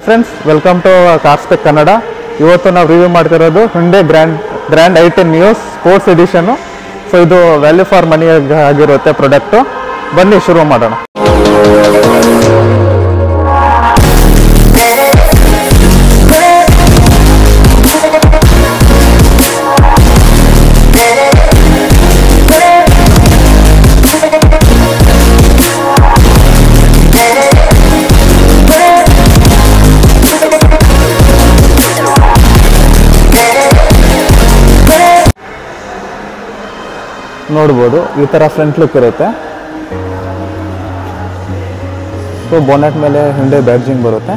friends welcome to Carspec Kannada ಇವತ್ತು ನಾವು review ಮಾಡ್ತಿರೋದು Hyundai Grand Grand i ten Nios sports edition so ಇದು value for money ಆಗಿರುತ್ತೆ product ಬನ್ನಿ ಶುರು ಮಾಡೋಣ ನೋಡ್ಬೋದು ಈ ಥರ ಫ್ರಂಟ್ ಲುಕ್ ಇರುತ್ತೆ ಸೊ ಬೋನೆಟ್ ಮೇಲೆ ಹಿಂದೆ ಬ್ಯಾಡ್ಜಿಂಗ್ ಬರುತ್ತೆ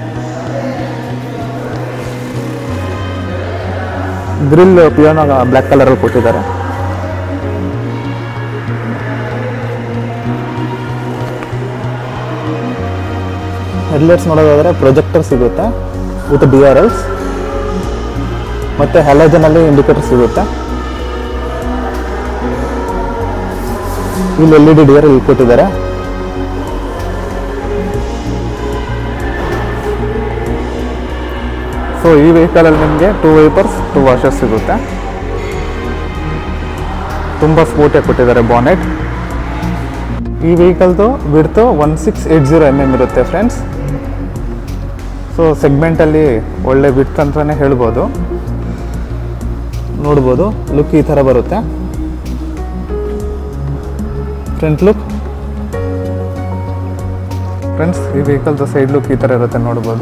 ಗ್ರಿಲ್ ಪಿಯೋನ ಬ್ಲ್ಯಾಕ್ ಕಲರಲ್ಲಿ ಕೊಟ್ಟಿದ್ದಾರೆ ಹೆಡ್ಲೈಟ್ಸ್ ನೋಡೋದಾದ್ರೆ ಪ್ರೊಜೆಕ್ಟರ್ ಸಿಗುತ್ತೆ ವಿತ್ ಡಿ ಆರ್ ಎಲ್ಸ್ ಮತ್ತು ಹ್ಯಾಲೋಜನಲ್ಲಿ ಇಂಡಿಕೇಟರ್ ಸಿಗುತ್ತೆ ಇಲ್ಲಿ ಎಲ್ ಇ ಡಿ ಡಿಯರ್ ಇಲ್ಲಿ ಕೊಟ್ಟಿದ್ದಾರೆ ಸೊ ಈ ವೆಹಿಕಲಲ್ಲಿ ನಿಮಗೆ ಟೂ ವೈಪರ್ಸ್ ಟೂ ವಾಷರ್ಸ್ ಸಿಗುತ್ತೆ ತುಂಬ ಸ್ಪೋರ್ಟಿಯಾಗಿ ಕೊಟ್ಟಿದ್ದಾರೆ ಬಾನೆಟ್ ಈ ವೆಹಿಕಲ್ದು width one six eight zero M M ಇರುತ್ತೆ ಫ್ರೆಂಡ್ಸ್ ಸೊ ಸೆಗ್ಮೆಂಟಲ್ಲಿ ಒಳ್ಳೆ ಬಿಡ್ತ್ ಅಂತಲೇ ಹೇಳ್ಬೋದು ನೋಡ್ಬೋದು ಲುಕ್ ಈ ಥರ ಬರುತ್ತೆ ಫ್ರಂಟ್ ಲುಕ್ ಫ್ರೆಂಡ್ಸ್ ಈ ವೆಹಿಕಲ್ದು ಸೈಡ್ ಲುಕ್ ಈ ಥರ ಇರುತ್ತೆ ನೋಡ್ಬೋದು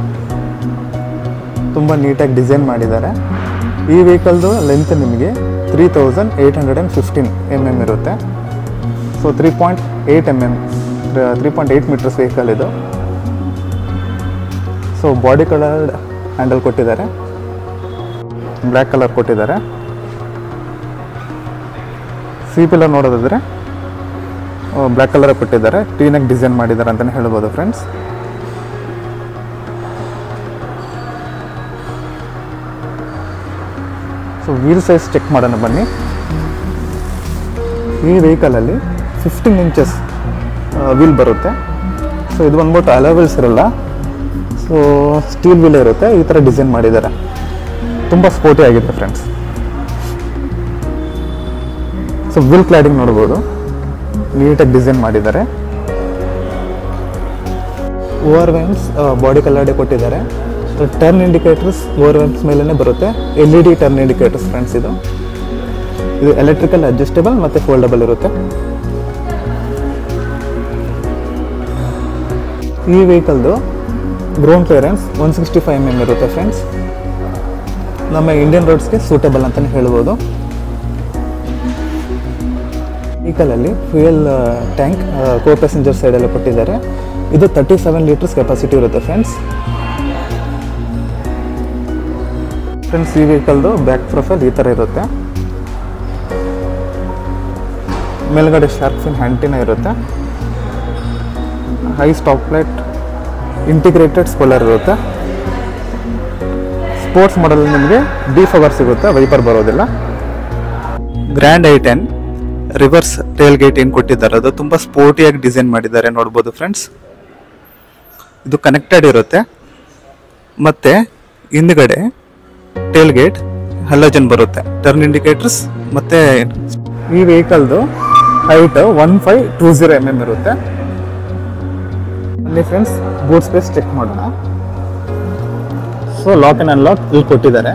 ತುಂಬ ನೀಟಾಗಿ ಡಿಸೈನ್ ಮಾಡಿದ್ದಾರೆ ಈ ವೆಹಿಕಲ್ದು ಲೆಂತ್ ನಿಮಗೆ three thousand eight hundred and fifteen M M ಇರುತ್ತೆ so three point eight M M three point eight metres vehicle ಇದು ಸೊ ಬಾಡಿ ಕಲರ್ಡ್ ಹ್ಯಾಂಡಲ್ ಕೊಟ್ಟಿದ್ದಾರೆ ಬ್ಲ್ಯಾಕ್ ಕಲರ್ ಕೊಟ್ಟಿದ್ದಾರೆ ಸಿ ಪಿಲ್ಲರ್ ನೋಡೋದಾದ್ರೆ ಬ್ಲ್ಯಾಕ್ ಕಲರ್ ಕೊಟ್ಟಿದ್ದಾರೆ ಕ್ಲೀನಾಗಿ ಡಿಸೈನ್ ಮಾಡಿದ್ದಾರೆ ಅಂತಲೇ ಹೇಳ್ಬೋದು friends so wheel size check ಮಾಡೋಣ ಬನ್ನಿ ಈ ವೆಹಿಕಲಲ್ಲಿ ಫಿಫ್ಟೀನ್ ಇಂಚಸ್ ವೀಲ್ ಬರುತ್ತೆ ಸೊ ಇದು ಬಂದ್ಬಿಟ್ಟು ಅಲವೆಲ್ಸ್ ಇರಲ್ಲ ಸೊ ಸ್ಟೀಲ್ ವೀಲ್ ಇರುತ್ತೆ ಈ ಥರ ಡಿಸೈನ್ ಮಾಡಿದ್ದಾರೆ ತುಂಬ ಸ್ಪೋರ್ಟಿ ಆಗಿದೆ ಫ್ರೆಂಡ್ಸ್ ಸೊ ವೀಲ್ ಕ್ಲಾಡಿಂಗ್ ನೋಡ್ಬೋದು ನೀಟಾಗಿ ಡಿಸೈನ್ ಮಾಡಿದ್ದಾರೆ ಓವರ್ ವೈನ್ಸ್ ಬಾಡಿ ಕಲರ್ಡೆ ಕೊಟ್ಟಿದ್ದಾರೆ ಟರ್ನ್ ಇಂಡಿಕೇಟರ್ಸ್ ಓವರ್ ವೈನ್ಸ್ ಮೇಲೇ ಬರುತ್ತೆ L E D turn indicators friends ಇದು ಇದು ಎಲೆಕ್ಟ್ರಿಕಲ್ ಅಡ್ಜಸ್ಟೇಬಲ್ ಮತ್ತು ಫೋಲ್ಡಬಲ್ ಇರುತ್ತೆ ಈ ವೆಹಿಕಲ್ದು ground clearance one sixty five M M ಇರುತ್ತೆ ಫ್ರೆಂಡ್ಸ್ ನಮ್ಮ ಇಂಡಿಯನ್ ರೋಡ್ಸ್ಗೆ ಸೂಟೇಬಲ್ ಅಂತಲೇ ಹೇಳ್ಬೋದು ವೆಹಿಕಲಲ್ಲಿ ಫ್ಯೂಯಲ್ ಟ್ಯಾಂಕ್ ಕೋ ಪ್ಯಾಸೆಂಜರ್ ಸೈಡಲ್ಲಿ ಕೊಟ್ಟಿದ್ದಾರೆ ಇದು ತರ್ಟಿ ಸೆವೆನ್ ಲೀಟರ್ಸ್ ಕೆಪಾಸಿಟಿ ಇರುತ್ತೆ ಫ್ರೆಂಡ್ಸ್ ಫ್ರೆಂಡ್ಸ್ ಈ ವೆಹಿಕಲ್ದು ಬ್ಯಾಕ್ ಪ್ರೊಫೈಲ್ ಈ ಥರ ಇರುತ್ತೆ ಮೇಲ್ಗಡೆ ಶಾರ್ಕ್ ಫಿನ್ ಹ್ಯಾಂಟಿನ ಇರುತ್ತೆ high stop light integrated spoiler ಇರುತ್ತೆ ಸ್ಪೋರ್ಟ್ಸ್ ಮಾಡಲ್ ನಿಮಗೆ ಡಿ ಫವರ್ ಸಿಗುತ್ತೆ ವೈಪರ್ ಬರೋದಿಲ್ಲ Grand i ten reverse tailgate ಏನು ಕೊಟ್ಟಿದ್ದಾರೆ ಅದು ತುಂಬ ಸ್ಪೋರ್ಟಿಯಾಗಿ ಡಿಸೈನ್ ಮಾಡಿದ್ದಾರೆ ನೋಡ್ಬೋದು ಫ್ರೆಂಡ್ಸ್ ಇದು ಕನೆಕ್ಟೆಡ್ ಇರುತ್ತೆ ಮತ್ತು ಹಿಂದ್ಗಡೆ ಟೇಲ್ ಗೇಟ್ ಹಲ್ಲಜನ್ ಬರುತ್ತೆ ಟರ್ನ್ ಇಂಡಿಕೇಟರ್ಸ್ ಮತ್ತು ಈ ವೆಹಿಕಲ್ದು height one five two zero M M ಇರುತ್ತೆ ಅಲ್ಲಿ ಫ್ರೆಂಡ್ಸ್ ಬೂಟ್ ಸ್ಪೇಸ್ ಚೆಕ್ ಮಾಡೋಣ ಸೊ ಲಾಕ್ ಆ್ಯಂಡ್ ಅನ್ಲಾಕ್ ಇಲ್ಲಿ ಕೊಟ್ಟಿದ್ದಾರೆ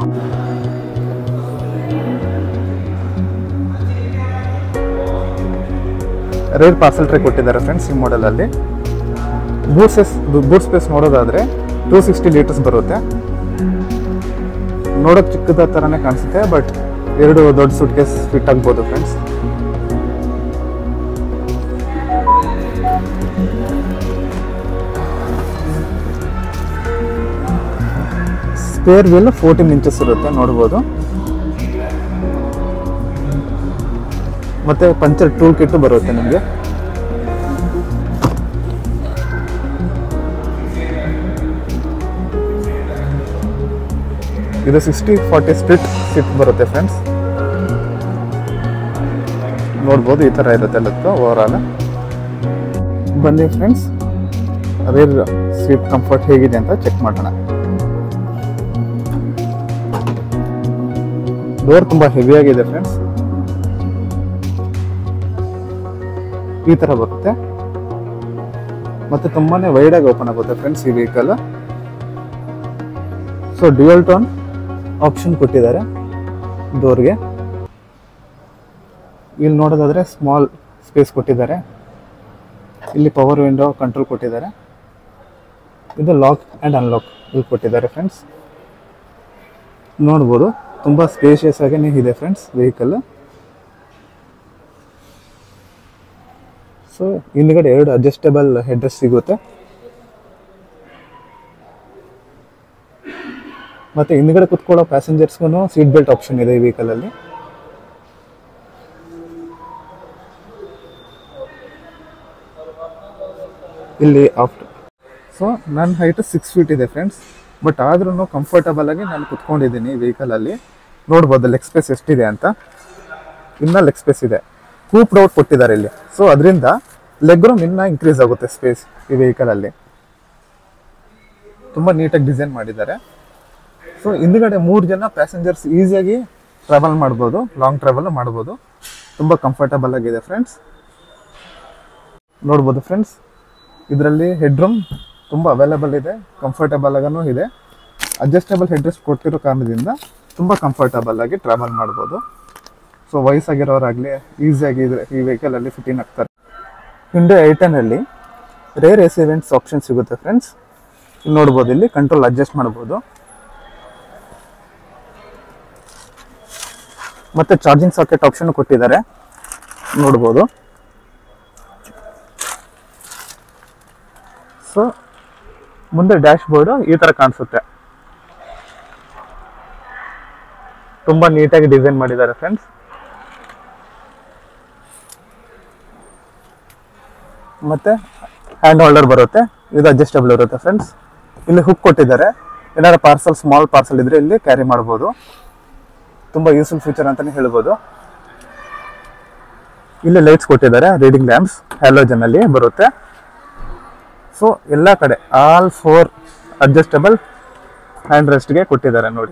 ರೇರ್ ಪಾರ್ಸಲ್ ಟ್ರೇ ಕೊಟ್ಟಿದ್ದಾರೆ ಫ್ರೆಂಡ್ಸ್ ಈ ಮಾಡೆಲಲ್ಲಿ ಬೂಟ್ ಸ್ಪೇಸ್ ಬೂಟ್ ಸ್ಪೇಸ್ ನೋಡೋದಾದ್ರೆ ಟೂ ಸಿಕ್ಸ್ಟಿ ಲೀಟರ್ಸ್ ಬರುತ್ತೆ ನೋಡೋಕೆ ಚಿಕ್ಕದ ಥರನೇ ಕಾಣಿಸುತ್ತೆ ಬಟ್ ಎರಡು ದೊಡ್ಡ ಸೂಟ್ ಕೇಸ್ ಫಿಟ್ ಆಗ್ಬೋದು friends spare wheel fourteen inches ಇರುತ್ತೆ ನೋಡ್ಬೋದು ಮತ್ತೆ ಪಂಚರ್ ಟೂಲ್ ಕಿಟ್ ಬರುತ್ತೆ ನಿಮಗೆ ಇದು ಸಿಕ್ಸ್ಟಿ ಫಾರ್ಟಿ ಸ್ಪ್ಲಿಟ್ ಸಿಟ್ ಬರುತ್ತೆ ಫ್ರೆಂಡ್ಸ್ ನೋಡ್ಬೋದು ಈ ಥರ ಇರುತ್ತೆ ಲುಕ್ ಓವರ್ ಆಲ್ ಬನ್ನಿ ಫ್ರೆಂಡ್ಸ್ ರೇರ್ ಸೀಟ್ ಕಂಫರ್ಟ್ ಹೇಗಿದೆ ಅಂತ ಚೆಕ್ ಮಾಡೋಣ ಡೋರ್ ತುಂಬಾ ಹೆವಿ ಆಗಿದೆ ಫ್ರೆಂಡ್ಸ್ ಈ ತರ ಬರುತ್ತೆ ಮತ್ತೆ ತುಂಬಾನೇ ವೈಡ್ ಆಗಿ ಓಪನ್ ಆಗುತ್ತೆ ಫ್ರೆಂಡ್ಸ್ ಈ vehicle so dual tone option ಕೊಟ್ಟಿದ್ದಾರೆ ಡೋರ್ಗೆ ಇಲ್ಲಿ ನೋಡೋದಾದ್ರೆ ಸ್ಮಾಲ್ ಸ್ಪೇಸ್ ಕೊಟ್ಟಿದ್ದಾರೆ ಇಲ್ಲಿ ಪವರ್ ವಿಂಡೋ ಕಂಟ್ರೋಲ್ ಕೊಟ್ಟಿದ್ದಾರೆ ಇದು ಲಾಕ್ ಆ್ಯಂಡ್ ಅನ್ಲಾಕ್ ಇಲ್ಲಿ ಕೊಟ್ಟಿದ್ದಾರೆ ಫ್ರೆಂಡ್ಸ್ ನೋಡ್ಬೋದು ತುಂಬ ಸ್ಪೇಷಿಯಸ್ ಆಗೇ ಇದೆ ಫ್ರೆಂಡ್ಸ್ ವೆಹಿಕಲ್ ಸೊ ಹಿಂದ್ಗಡೆ ಎರಡು ಅಡ್ಜಸ್ಟಬಲ್ ಹೆಡ್ರೆಸ್ ಸಿಗುತ್ತೆ ಮತ್ತೆ ಹಿಂದ್ಗಡೆ ಕುತ್ಕೊಳ್ಳೋ ಪ್ಯಾಸೆಂಜರ್ಸ್ಗೂ ಸೀಟ್ ಬೆಲ್ಟ್ ಆಪ್ಷನ್ ಇದೆ ಈ vehicle ಅಲ್ಲಿ ಇಲ್ಲಿ ಆಫ್ಟರ್ ಸೊ ನನ್ನ ಹೈಟ್ ಸಿಕ್ಸ್ ಫೀಟ್ ಇದೆ ಫ್ರೆಂಡ್ಸ್ ಬಟ್ ಆದ್ರೂ ಕಂಫರ್ಟಬಲ್ ಆಗಿ ನಾನು ಕುತ್ಕೊಂಡಿದ್ದೀನಿ ವೆಹಿಕಲ್ ಅಲ್ಲಿ ನೋಡ್ಬೋದು ಲೆಗ್ ಸ್ಪೇಸ್ ಎಷ್ಟಿದೆ ಅಂತ ಇನ್ನ ಲೆಗ್ ಸ್ಪೇಸ್ ಇದೆ ಕೂಪ್ ಔಟ್ ಕೊಟ್ಟಿದ್ದಾರೆ ಇಲ್ಲಿ ಸೊ ಅದರಿಂದ ಲೆಗ್ ರೂಮ್ ಇನ್ನ ಇನ್ಕ್ರೀಸ್ ಆಗುತ್ತೆ ಸ್ಪೇಸ್ ಈ ವೆಹಿಕಲ್ ಅಲ್ಲಿ ತುಂಬಾ ನೀಟಾಗಿ ಡಿಸೈನ್ ಮಾಡಿದ್ದಾರೆ ಸೊ ಹಿಂದ್ಗಡೆ ಮೂರು ಜನ ಪ್ಯಾಸೆಂಜರ್ಸ್ ಈಸಿಯಾಗಿ ಟ್ರಾವೆಲ್ ಮಾಡ್ಬೋದು ಲಾಂಗ್ ಟ್ರಾವೆಲ್ ಮಾಡ್ಬೋದು ತುಂಬ ಕಂಫರ್ಟಬಲ್ ಆಗಿದೆ ಫ್ರೆಂಡ್ಸ್ ನೋಡ್ಬೋದು ಫ್ರೆಂಡ್ಸ್ ಇದರಲ್ಲಿ ಹೆಡ್ರೂಮ್ ತುಂಬ ಅವೈಲೇಬಲ್ ಇದೆ ಕಂಫರ್ಟಬಲ್ ಆಗನೂ ಇದೆ ಅಡ್ಜಸ್ಟಬಲ್ ಹೆಡ್ರೆಸ್ಟ್ ಕೊಟ್ಟಿರೋ ಕಾರಣದಿಂದ ತುಂಬ ಕಂಫರ್ಟಬಲ್ ಆಗಿ ಟ್ರಾವೆಲ್ ಮಾಡ್ಬೋದು ಸೊ ವಯಸ್ಸಾಗಿರೋರಾಗಲಿ ಈಸಿಯಾಗಿ ಇದ್ರೆ ಈ ವೆಹಿಕಲಲ್ಲಿ ಫಿಟ್ಟಿಂಗ್ ಆಗ್ತಾರೆ ಹಿಂಡೆ ಐಟನಲ್ಲಿ ರೇರ್ ಎಸ್ ಇವೆಂಟ್ಸ್ ಆಪ್ಷನ್ ಸಿಗುತ್ತೆ ಫ್ರೆಂಡ್ಸ್ ಇಲ್ಲಿ ನೋಡ್ಬೋದು ಇಲ್ಲಿ ಕಂಟ್ರೋಲ್ ಅಡ್ಜಸ್ಟ್ ಮಾಡ್ಬೋದು ಮತ್ತೆ ಚಾರ್ಜಿಂಗ್ ಸಾಕೆಟ್ ಆಪ್ಷನ್ ಕೊಟ್ಟಿದ್ದಾರೆ ನೋಡ್ಬೋದು ಸೊ ಮುಂದೆ ಡ್ಯಾಶ್ ಬೋರ್ಡ್ ಈ ತರ ಕಾಣಿಸುತ್ತೆ ತುಂಬಾ ನೀಟಾಗಿ ಡಿಸೈನ್ ಮಾಡಿದ್ದಾರೆ ಫ್ರೆಂಡ್ಸ್ ಮತ್ತೆ ಹ್ಯಾಂಡ್ ಹೋಲ್ಡರ್ ಬರುತ್ತೆ ಇದು ಅಡ್ಜಸ್ಟಬಲ್ ಇರುತ್ತೆ ಫ್ರೆಂಡ್ಸ್ ಇಲ್ಲಿ ಹುಕ್ ಕೊಟ್ಟಿದ್ದಾರೆ ಏನಾದ್ರು ಪಾರ್ಸಲ್ ಸ್ಮಾಲ್ ಪಾರ್ಸಲ್ ಇದ್ರೆ ಇಲ್ಲಿ ಕ್ಯಾರಿ ಮಾಡ್ಬೋದು ತುಂಬಾ ಯೂಸ್ಫುಲ್ ಫೀಚರ್ ಅಂತಾನೆ ಹೇಳ್ಬೋದು ಇಲ್ಲಿ ಲೈಟ್ಸ್ ಕೊಟ್ಟಿದ್ದಾರೆ ರೀಡಿಂಗ್ ಲ್ಯಾಂಪ್ಸ್ ಹ್ಯಾಲೋಜನ್ ಅಲ್ಲಿ ಬರುತ್ತೆ ಸೊ ಎಲ್ಲ ಕಡೆ ಆಲ್ ಫೋರ್ ಅಡ್ಜಸ್ಟಬಲ್ ಹ್ಯಾಂಡ್ ರೆಸ್ಟ್ಗೆ ಕೊಟ್ಟಿದ್ದಾರೆ ನೋಡಿ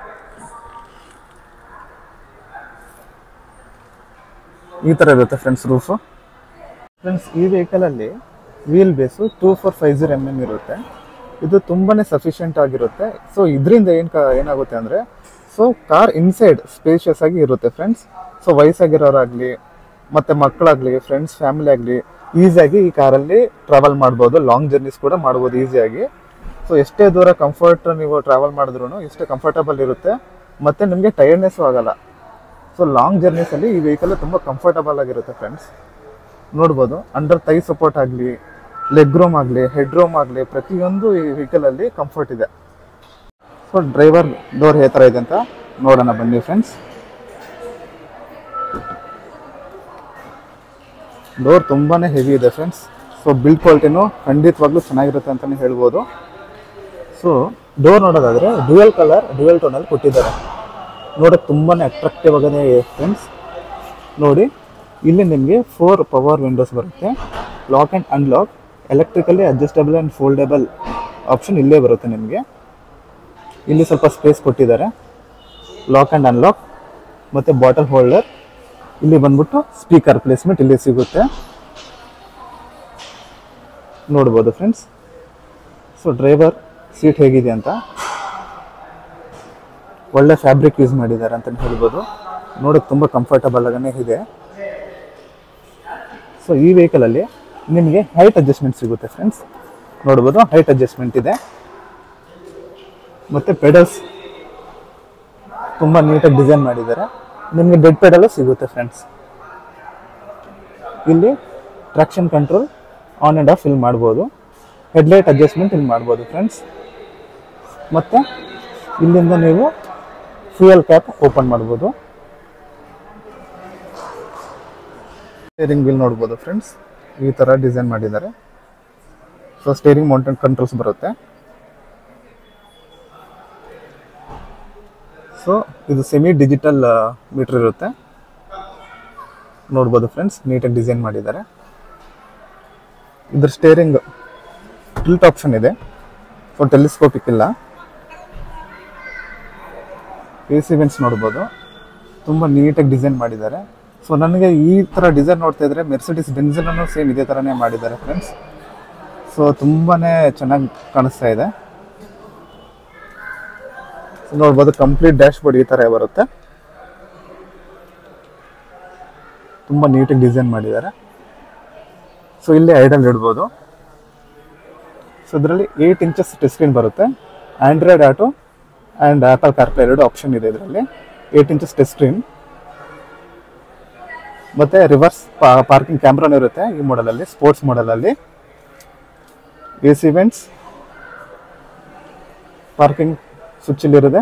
ಈ ತರ ಇರುತ್ತೆ ಫ್ರೆಂಡ್ಸ್ ರೂಫ್ ಫ್ರೆಂಡ್ಸ್ ಈ ವೆಹಿಕಲ್ ಅಲ್ಲಿ wheelbase two four five zero M M ಇರುತ್ತೆ ಇದು ತುಂಬಾನೇ ಸಫಿಷಿಯಂಟ್ ಆಗಿರುತ್ತೆ ಸೊ ಇದರಿಂದ ಏನ್ ಕ- ಏನಾಗುತ್ತೆ ಅಂದ್ರೆ ಸೊ ಕಾರ್ ಇನ್ಸೈಡ್ ಸ್ಪೇಷಿಯಸ್ ಆಗಿ ಇರುತ್ತೆ ಫ್ರೆಂಡ್ಸ್ ಸೊ ವಯಸ್ಸಾಗಿರೋರಾಗ್ಲಿ ಮತ್ತೆ ಮಕ್ಕಳಾಗ್ಲಿ ಫ್ರೆಂಡ್ಸ್ ಫ್ಯಾಮಿಲಿ ಆಗಲಿ ಈಸಿಯಾಗಿ ಈ ಕಾರಲ್ಲಿ ಟ್ರಾವೆಲ್ ಮಾಡ್ಬೋದು ಲಾಂಗ್ ಜರ್ನೀಸ್ ಕೂಡ ಮಾಡ್ಬೋದು ಈಸಿಯಾಗಿ ಸೊ ಎಷ್ಟೇ ದೂರ ಕಂಫರ್ಟ್ ನೀವು ಟ್ರಾವೆಲ್ ಮಾಡಿದ್ರು ಎಷ್ಟೇ ಕಂಫರ್ಟಬಲ್ ಇರುತ್ತೆ ಮತ್ತೆ ನಿಮಗೆ ಟೈರ್ಡ್ನೆಸ್ಸು ಆಗಲ್ಲ ಸೊ ಲಾಂಗ್ ಜರ್ನೀಸಲ್ಲಿ ಈ ವೆಹಿಕಲ್ ತುಂಬ ಕಂಫರ್ಟಬಲ್ ಆಗಿರುತ್ತೆ ಫ್ರೆಂಡ್ಸ್ ನೋಡ್ಬೋದು ಅಂಡರ್ ತೈ ಸಪೋರ್ಟ್ ಆಗಲಿ ಲೆಗ್ ರೂಮ್ ಆಗಲಿ ಹೆಡ್ ರೂಮ್ ಆಗಲಿ ಪ್ರತಿಯೊಂದು ಈ ವೆಹಿಕಲಲ್ಲಿ ಕಂಫರ್ಟ್ ಇದೆ ಸೊ ಡ್ರೈವರ್ ಡೋರ್ ಯಾವ ಥರ ಇದೆ ಅಂತ ನೋಡೋಣ ಬನ್ನಿ ಫ್ರೆಂಡ್ಸ್ ಡೋರ್ ತುಂಬಾನೇ ಹೆವಿ ಇದೆ ಫ್ರೆಂಡ್ಸ್ ಸೊ ಬಿಲ್ಡ್ ಕ್ವಾಲಿಟಿನೂ ಖಂಡಿತವಾಗ್ಲೂ ಚೆನ್ನಾಗಿರುತ್ತೆ ಅಂತಲೇ ಹೇಳ್ಬೋದು ಸೊ ಡೋರ್ ನೋಡೋದಾದ್ರೆ ಡ್ಯುಯಲ್ ಕಲರ್ ಡ್ಯುಯಲ್ ಟೋನಲ್ಲಿ ಕೊಟ್ಟಿದ್ದಾರೆ ನೋಡೋಕೆ ತುಂಬಾನೇ ಅಟ್ರಾಕ್ಟಿವ್ ಆಗಿದೆ ಫ್ರೆಂಡ್ಸ್ ನೋಡಿ ಇಲ್ಲಿ ನಿಮಗೆ ಫೋರ್ ಪವರ್ ವಿಂಡೋಸ್ ಬರುತ್ತೆ lock and unlock electrically adjustable and foldable option ಇಲ್ಲೇ ಬರುತ್ತೆ ನಿಮಗೆ ಇಲ್ಲಿ ಸ್ವಲ್ಪ ಸ್ಪೇಸ್ ಕೊಟ್ಟಿದ್ದಾರೆ ಲಾಕ್ ಆ್ಯಂಡ್ ಅನ್ಲಾಕ್ ಮತ್ತು ಬಾಟಲ್ ಹೋಲ್ಡರ್ ಇಲ್ಲಿ ಬಂದ್ಬಿಟ್ಟು ಸ್ಪೀಕರ್ ಪ್ಲೇಸ್ಮೆಂಟ್ ಇಲ್ಲಿ ಸಿಗುತ್ತೆ ನೋಡ್ಬೋದು ಫ್ರೆಂಡ್ಸ್ ಸೊ ಡ್ರೈವರ್ ಸೀಟ್ ಹೇಗಿದೆ ಅಂತ ಒಳ್ಳೆ ಫ್ಯಾಬ್ರಿಕ್ ಯೂಸ್ ಮಾಡಿದ್ದಾರೆ ಅಂತ ಹೇಳ್ಬೋದು ನೋಡೋಕೆ ತುಂಬ ಕಂಫರ್ಟಬಲ್ ಆಗನೇ ಇದೆ ಸೊ ಈ ವೆಹಿಕಲಲ್ಲಿ ನಿಮಗೆ ಹೈಟ್ ಅಡ್ಜಸ್ಟ್ಮೆಂಟ್ ಸಿಗುತ್ತೆ ಫ್ರೆಂಡ್ಸ್ ನೋಡ್ಬೋದು ಹೈಟ್ ಅಡ್ಜಸ್ಟ್ಮೆಂಟ್ ಇದೆ ಮತ್ತು ಪೆಡಲ್ಸ್ ತುಂಬ ನೀಟಾಗಿ ಡಿಸೈನ್ ಮಾಡಿದ್ದಾರೆ ನಿಮಗೆ ಡೆಡ್ ಪೆಡಲು ಸಿಗುತ್ತೆ ಫ್ರೆಂಡ್ಸ್ ಇಲ್ಲಿ traction control on and off ಇಲ್ಲಿ ಮಾಡ್ಬೋದು ಹೆಡ್ಲೈಟ್ ಅಡ್ಜಸ್ಟ್ಮೆಂಟ್ ಇಲ್ಲಿ ಮಾಡ್ಬೋದು ಫ್ರೆಂಡ್ಸ್ ಮತ್ತು ಇಲ್ಲಿಂದ ನೀವು ಫ್ಯೂಯಲ್ ಕ್ಯಾಪ್ ಓಪನ್ ಮಾಡ್ಬೋದು ಸ್ಟೇರಿಂಗ್ ವೀಲ್ ನೋಡ್ಬೋದು ಫ್ರೆಂಡ್ಸ್ ಈ ಥರ ಡಿಸೈನ್ ಮಾಡಿದ್ದಾರೆ ಸೊ ಸ್ಟೇರಿಂಗ್ ಮೌಂಟೆನ್ ಕಂಟ್ರೋಲ್ಸ್ ಬರುತ್ತೆ ಸೊ ಇದು ಸೆಮಿ ಡಿಜಿಟಲ್ ಮೀಟರ್ ಇರುತ್ತೆ ನೋಡ್ಬೋದು ಫ್ರೆಂಡ್ಸ್ ನೀಟಾಗಿ ಡಿಸೈನ್ ಮಾಡಿದ್ದಾರೆ ಇದ್ರ ಸ್ಟೇರಿಂಗ್ ಟಿಲ್ಟ್ ಆಪ್ಷನ್ ಇದೆ ಸೊ ಟೆಲಿಸ್ಕೋಪಿಕ್ ಇಲ್ಲ ಎ ಸಿ ವೆಂಟ್ಸ್ ನೋಡ್ಬೋದು ತುಂಬ ನೀಟಾಗಿ ಡಿಸೈನ್ ಮಾಡಿದ್ದಾರೆ ಸೊ ನನಗೆ ಈ ಥರ ಡಿಸೈನ್ ನೋಡ್ತಾ ಇದ್ರೆ ಮೆರ್ಸಿಡಿಸ್ ಬೆನ್ಸಿಲನ್ನು ಸೇಮ್ ಇದೇ ಥರನೇ ಮಾಡಿದ್ದಾರೆ ಫ್ರೆಂಡ್ಸ್ ಸೊ ತುಂಬಾ ಚೆನ್ನಾಗಿ ಕಾಣಿಸ್ತಾ ಇದೆ So ನೋಡ್ಬೋದು ಕಂಪ್ಲೀಟ್ ಡ್ಯಾಶ್ ಬೋರ್ಡ್ ಈ ಥರ ಬರುತ್ತೆ ತುಂಬ ನೀಟಾಗಿ ಡಿಸೈನ್ ಮಾಡಿದ್ದಾರೆ ಸೊ ಇಲ್ಲಿ ಐಡಲ್ ಇಡ್ಬೋದು ಸೊ ಇದರಲ್ಲಿ ಏಯ್ಟ್ ಇಂಚಸ್ ಟಚ್ ಸ್ಕ್ರೀನ್ ಬರುತ್ತೆ Android Auto and Apple CarPlay ಎರಡು ಆಪ್ಷನ್ ಇದೆ ಇದರಲ್ಲಿ ಏಯ್ಟ್ ಇಂಚಸ್ ಟಚ್ ಸ್ಕ್ರೀನ್ ಮತ್ತು ರಿವರ್ಸ್ ಪಾರ್ಕಿಂಗ್ ಕ್ಯಾಮ್ರಾನು ಇರುತ್ತೆ ಈ ಮಾಡಲಲ್ಲಿ ಸ್ಪೋರ್ಟ್ಸ್ ಮಾಡಲಲ್ಲಿ A C vents parking switch ಇಲ್ಲಿರುತ್ತೆ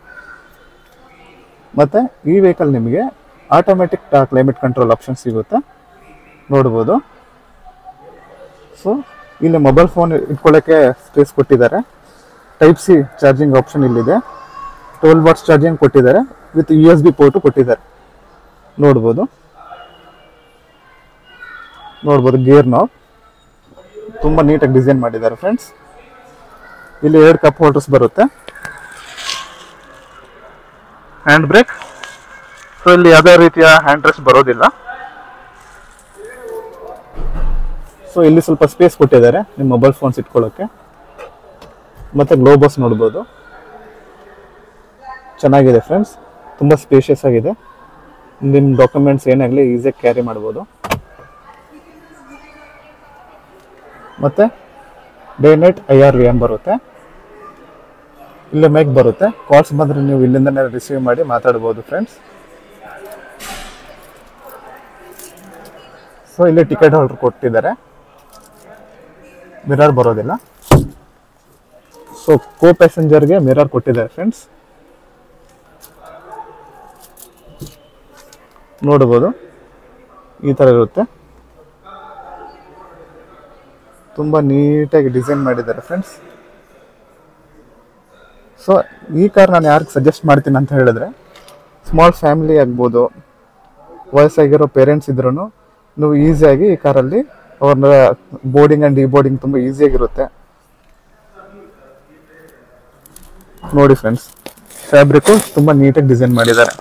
ಮತ್ತು ಈ ವೆಹಿಕಲ್ ನಿಮಗೆ ಆಟೋಮೆಟಿಕ್ ಕ್ಲೈಮೇಟ್ ಕಂಟ್ರೋಲ್ ಆಪ್ಷನ್ ಸಿಗುತ್ತೆ ನೋಡ್ಬೋದು ಸೊ ಇಲ್ಲಿ ಮೊಬೈಲ್ ಫೋನ್ ಇಟ್ಕೊಳ್ಳೋಕ್ಕೆ ಸ್ಪೇಸ್ ಕೊಟ್ಟಿದ್ದಾರೆ ಟೈಪ್ ಸಿ ಚಾರ್ಜಿಂಗ್ ಆಪ್ಷನ್ ಇಲ್ಲಿದೆ ಟ್ವೆಲ್ ವಾಟ್ಸ್ ಚಾರ್ಜಿಂಗ್ ಕೊಟ್ಟಿದ್ದಾರೆ with U S B port ಕೊಟ್ಟಿದ್ದಾರೆ ನೋಡ್ಬೋದು ನೋಡ್ಬೋದು ಗೇರ್ ನಾವು ತುಂಬ ನೀಟಾಗಿ ಡಿಸೈನ್ ಮಾಡಿದ್ದಾರೆ ಫ್ರೆಂಡ್ಸ್ ಇಲ್ಲಿ ಎರಡು ಕಪ್ ಹೋಲ್ಡರ್ಸ್ ಬರುತ್ತೆ ಹ್ಯಾಂಡ್ ಬ್ರೇಕ್ ಸೊ ಇಲ್ಲಿ ಯಾವುದೇ ರೀತಿಯ ಹ್ಯಾಂಡ್ ರೆಸ್ಟ್ ಬರೋದಿಲ್ಲ ಸೊ ಇಲ್ಲಿ ಸ್ವಲ್ಪ ಸ್ಪೇಸ್ ಕೊಟ್ಟಿದ್ದಾರೆ ನಿಮ್ಮ ಮೊಬೈಲ್ ಫೋನ್ಸ್ ಇಟ್ಕೊಳ್ಳೋಕ್ಕೆ ಮತ್ತೆ ಗ್ಲೋಬಸ್ ನೋಡ್ಬೋದು ಚೆನ್ನಾಗಿದೆ ಫ್ರೆಂಡ್ಸ್ ತುಂಬ ಸ್ಪೇಷಿಯಸ್ ಆಗಿದೆ ನಿಮ್ಮ ಡಾಕ್ಯುಮೆಂಟ್ಸ್ ಏನಾಗಲಿ ಈಸಿಯಾಗಿ ಕ್ಯಾರಿ ಮಾಡ್ಬೋದು ಮತ್ತೆ day night I R V M ಬರುತ್ತೆ ಇಲ್ಲೇ ಮೈಕ್ ಬರುತ್ತೆ ಕಾಲ್ಸ್ ಬಂದರೆ ನೀವು ಇಲ್ಲಿಂದನೇ ರಿಸೀವ್ ಮಾಡಿ ಮಾತಾಡ್ಬೋದು ಫ್ರೆಂಡ್ಸ್ ಸೊ ಇಲ್ಲಿ ಟಿಕೆಟ್ ಹೋಲ್ಡರ್ ಕೊಟ್ಟಿದ್ದಾರೆ ಮಿರರ್ ಬರೋದಿಲ್ಲ ಸೊ ಕೋ ಪ್ಯಾಸೆಂಜರ್ಗೆ ಮಿರರ್ ಕೊಟ್ಟಿದ್ದಾರೆ ಫ್ರೆಂಡ್ಸ್ ನೋಡ್ಬೋದು ಈ ಥರ ಇರುತ್ತೆ ತುಂಬ ನೀಟಾಗಿ ಡಿಸೈನ್ ಮಾಡಿದ್ದಾರೆ ಫ್ರೆಂಡ್ಸ್ ಸೊ ಈ ಕಾರ್ ನಾನು ಯಾರಿಗೆ ಸಜೆಸ್ಟ್ ಮಾಡ್ತೀನಿ ಅಂತ ಹೇಳಿದ್ರೆ ಸ್ಮಾಲ್ ಫ್ಯಾಮಿಲಿ ಆಗ್ಬೋದು ವಯಸ್ಸಾಗಿರೋ ಪೇರೆಂಟ್ಸ್ ಇದ್ರೂ ನೀವು ಈಸಿಯಾಗಿ ಈ ಕಾರಲ್ಲಿ ಅವ್ರನ್ನ ಬೋರ್ಡಿಂಗ್ ಆ್ಯಂಡ್ ಡಿ ಬೋರ್ಡಿಂಗ್ ತುಂಬ ಈಸಿಯಾಗಿರುತ್ತೆ ನೋಡಿ ಫ್ರೆಂಡ್ಸ್ ಫ್ಯಾಬ್ರಿಕ್ಕು ತುಂಬ ನೀಟಾಗಿ ಡಿಸೈನ್ ಮಾಡಿದ್ದಾರೆ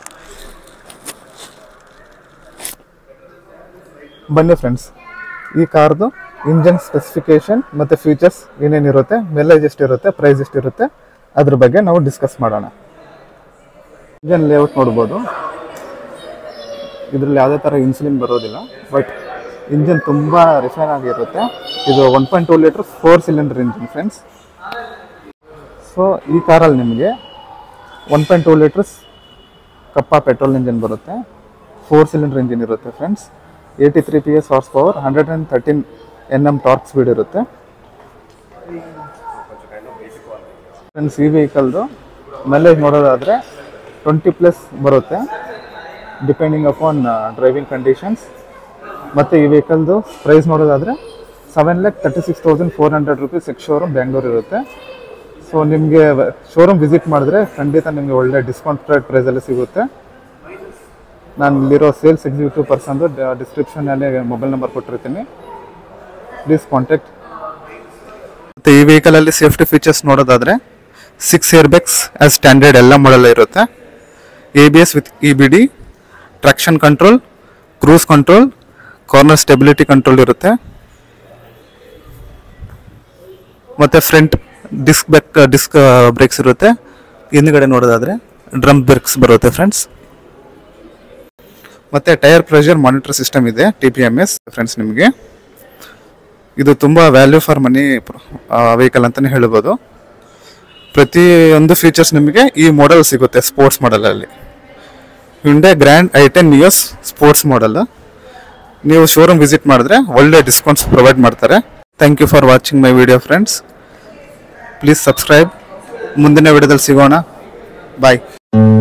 ಬನ್ನಿ ಫ್ರೆಂಡ್ಸ್ ಈ ಕಾರ್ದು ಇಂಜನ್ ಸ್ಪೆಸಿಫಿಕೇಶನ್ ಮತ್ತು ಫೀಚರ್ಸ್ ಏನೇನಿರುತ್ತೆ ಮೈಲೇಜ್ ಎಷ್ಟಿರುತ್ತೆ ಪ್ರೈಸ್ ಎಷ್ಟಿರುತ್ತೆ ಅದ್ರ ಬಗ್ಗೆ ನಾವು ಡಿಸ್ಕಸ್ ಮಾಡೋಣ ಇಂಜನ್ ಲೇಔಟ್ ನೋಡ್ಬೋದು ಇದರಲ್ಲಿ ಯಾವುದೇ ಥರ ಇನ್ಸುಲಿನ್ ಬರೋದಿಲ್ಲ ಬಟ್ ಇಂಜಿನ್ ತುಂಬ ರಿಫೈನ್ ಆಗಿರುತ್ತೆ ಇದು one point two litre four cylinder engine friends so ಈ ಕಾರಲ್ಲಿ ನಿಮಗೆ one point two litres Kappa petrol engine ಬರುತ್ತೆ ಫೋರ್ ಸಿಲಿಂಡರ್ ಇಂಜಿನ್ ಇರುತ್ತೆ friends eighty three P S horse power hundred and thirteen N M torque speed ಇರುತ್ತೆ friends ಈ ವೆಹಿಕಲ್ದು mileage ನೋಡೋದಾದರೆ twenty plus ಬರುತ್ತೆ ಡಿಪೆಂಡಿಂಗ್ ಅಪಾನ್ ಡ್ರೈವಿಂಗ್ ಕಂಡೀಷನ್ಸ್ ಮತ್ತು ಈ ವೆಹಿಕಲ್ದು ಪ್ರೈಸ್ ನೋಡೋದಾದರೆ seven lakh thirty six thousand four hundred rupees ex showroom Bangalore ಇರುತ್ತೆ ಸೊ ನಿಮಗೆ ಶೋರೂಮ್ ವಿಸಿಟ್ ಮಾಡಿದ್ರೆ ಖಂಡಿತ ನಿಮಗೆ ಒಳ್ಳೆ ಡಿಸ್ಕೌಂಟ್ ಪ್ರೈಸಲ್ಲಿ ಸಿಗುತ್ತೆ ನಾನು ಇಲ್ಲಿರೋ ಸೇಲ್ಸ್ ಎಕ್ಸಿಕ್ಯೂಟಿವ್ ಪರ್ಸನ್ದು ಡಿಸ್ಕ್ರಿಪ್ಷನಲ್ಲಿ ಮೊಬೈಲ್ ನಂಬರ್ ಕೊಟ್ಟಿರ್ತೀನಿ ಪ್ಲೀಸ್ ಕಾಂಟ್ಯಾಕ್ಟ್ ಮತ್ತು ಈ ವೆಹಿಕಲಲ್ಲಿ ಸೇಫ್ಟಿ ಫೀಚರ್ಸ್ ನೋಡೋದಾದರೆ six air bags as standard ಎಲ್ಲ ಮಾಡಲ್ ಇರುತ್ತೆ A B S with E B D traction control cruise control corner stability control ಇರುತ್ತೆ ಮತ್ತು front disc back disc brakes ಇರುತ್ತೆ ಹಿಂದ್ಗಡೆ ನೋಡೋದಾದರೆ ಡ್ರಮ್ ಬ್ರೇಕ್ಸ್ ಬರುತ್ತೆ ಫ್ರೆಂಡ್ಸ್ ಮತ್ತು ಟೈರ್ ಪ್ರೆಷರ್ ಮಾನಿಟರ್ ಸಿಸ್ಟಮ್ ಇದೆ T P M S friends ನಿಮಗೆ ಇದು ತುಂಬ ವ್ಯಾಲ್ಯೂ ಫಾರ್ ಮನಿ ವೆಹಿಕಲ್ ಅಂತಲೇ ಹೇಳ್ಬೋದು ಪ್ರತಿಯೊಂದು ಫೀಚರ್ಸ್ ನಿಮಗೆ ಈ ಮಾಡೆಲ್ ಸಿಗುತ್ತೆ ಸ್ಪೋರ್ಟ್ಸ್ ಮಾಡಲಲ್ಲಿ Hyundai grand i ten years sports model ನೀವು ಶೋರೂಮ್ ವಿಸಿಟ್ ಮಾಡಿದ್ರೆ ಒಳ್ಳೆ ಡಿಸ್ಕೌಂಟ್ಸ್ ಪ್ರೊವೈಡ್ ಮಾಡ್ತಾರೆ thank you for watching my video friends please subscribe ಮುಂದಿನ ವಿಡಿಯೋದಲ್ಲಿ ಸಿಗೋಣ ಬಾಯ್